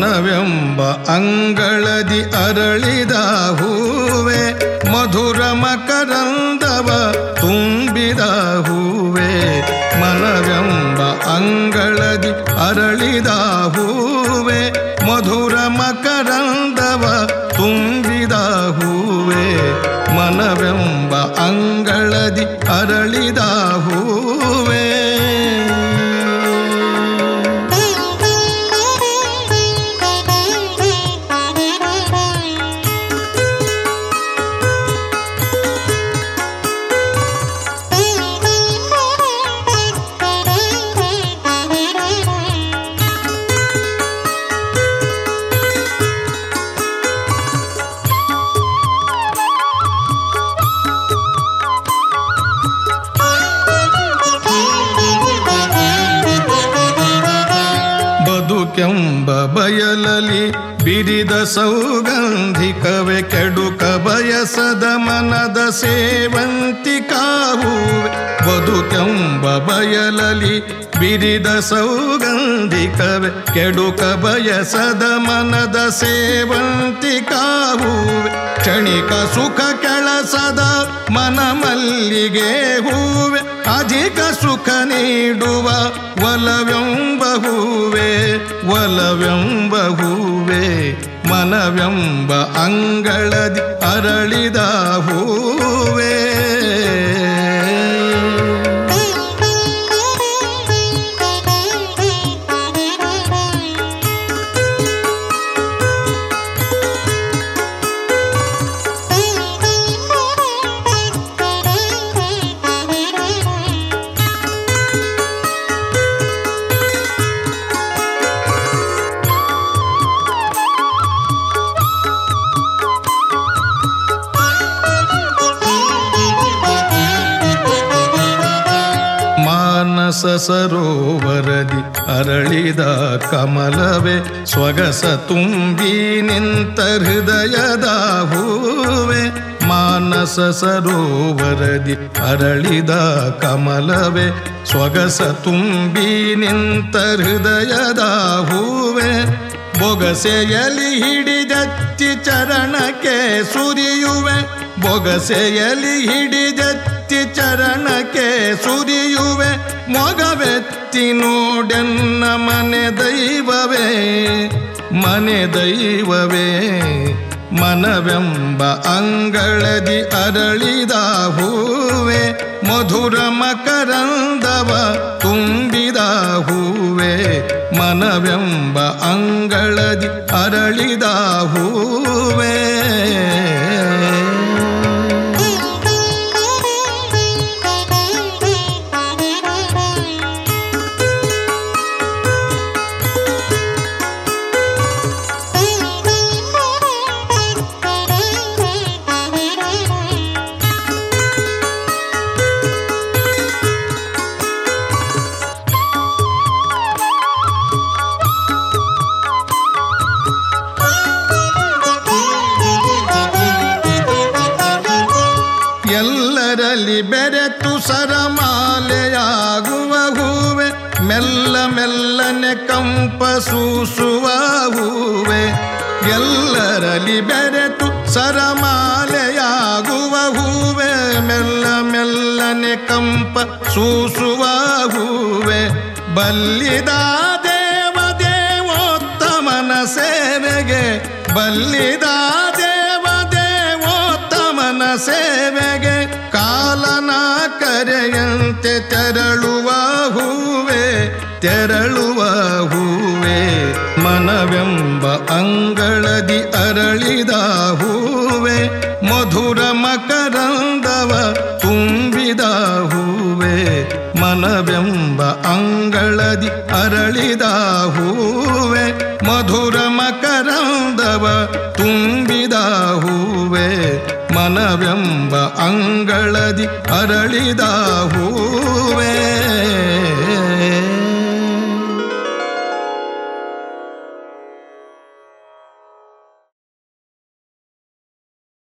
ಮನವೆಂಬ ಅಂಗಳದಿ ಅರಳಿದ ಹೂವೆ ಮಧುರ ಮಕರಂದವ ತುಂಬಿದ ಹೂವೆ ಮನವೆಂಬ ಅಂಗಳದಿ ಅರಳಿದ ಹೂವೆ ಮಧುರ ಮಕರಂದವ ತುಂಬಿದ ಹೂವೆ ಮನವೆಂಬ ಅಂಗಳದಿ ಅರಳಿದ ಹೂವೆ ಬದುಕೆಂಬ ಬಯಲಲಿ ಬಿರಿದ ಸೌಗಂಧಿಕವೆ ಕೆಡುಕ ಬಯಸದ ಮನದ ಸೇವಂತಿಕಾವುವೆ ಬದುಕೆಂಬ ಬಯಲಲಿ ಬಿರಿದ ಸೌಗಂಧಿಕವೆ ಕೆಡುಕ ಬಯಸದ ಮನದ ಸೇವಂತಿಕಾವುವೆ ಕ್ಷಣಿಕ ಸುಖ ಕೆಳಸದ ಮನ ಮಲ್ಲಿಗೆ ಹೂವೆ ಅಧಿಕ ಸುಖ ನೀಡುವ ಒಲವೆಂಬ ಹೂವೆ ಒಲವೆಂಬ ಹೂವೆ ಮನವೆಂಬ ಅಂಗಳದಿ ಅರಳಿದ ಹೂವೆ ಮಾನಸ ಸರೋವರದಿ ಅರಳಿದ ಕಮಲವೇ ಸ್ವಗಸ ತುಂಬಿ ನಿಂತ ಹೃದಯದ ಹೂವೆ ಮಾನಸ ಸರೋವರದಿ ಅರಳಿದ ಕಮಲವೇ ಸ್ವಗಸ ತುಂಬಿ ನಿಂತ ಹೃದಯದ ಹೂವೆ ಬೊಗಸೆಯಲಿ ಹಿಡಿದತ್ತಿ ಚರಣಕ್ಕೆ ಸುರಿಯುವೆ ಬೊಗಸೆಯಲಿ ಹಿಡಿದತ್ತಿ ಚರಣಕ್ಕೆ ಸುರಿಯುವೆ ಮೊಗವೆತ್ತಿ ನೋಡೆನ್ನ ಮನೆ ದೈವವೇ ಮನೆ ದೈವವೇ ಮನವೆಂಬ ಅಂಗಳದಿ ಅರಳಿದ ಹೂವೆ ಮಧುರ ಮಕರಂದವ ತುಂಬಿದ ಹೂವೆ ಮನವೆಂಬ ಅಂಗಳದಿ ಅರಳಿದ ಹೂವೆ ಎಲ್ಲರಲ್ಲಿ ಬೆರೆತು ಸರಮಾಲೆಯಾಗುವ ಹೂವೆ ಮೆಲ್ಲ ಮೆಲ್ಲನೆ ಕಂಪ ಸೂಸುವ ಹೂವೆ ಎಲ್ಲರಲ್ಲಿ ಬೆರೆತು ಸರಮಾಲೆಯಾಗುವ ಹೂವೆ ಮೆಲ್ಲ ಮೆಲ್ಲನೆ ಕಂಪ ಸೂಸುವ ಹೂವೆ ಬಲ್ಲಿದ ದೇವ ದೇವೋತ್ತಮನ ಸೇವೆಗೆ ಬಲ್ಲಿದ ದೇವ ದೇವೋತ್ತಮನ ಸೇವೆಗೆ ಕಾಲನ ಕರೆಯಂತೆ ತೆರಳುವ ಹೂವೆ ತೆರಳುವ ಹೂವೆ ಮನವೆಂಬ ಅಂಗಳದಿ ಅರಳಿದ ಹೂವೆ ಮಧುರ ಮಕರಂದವ ತುಂಬಿದ ಹೂವೆ ಮನವೆಂಬ ಅಂಗಳದಿ ಅರಳಿದ ಹೂವೆ ಮಧುರ ಮಕರಂದವ ತುಂಬಿದ ಹೂವೆ ಮನವೆಂಬ ಅಂಗಳದಿ ಅರಳಿದ ಹೂವೆ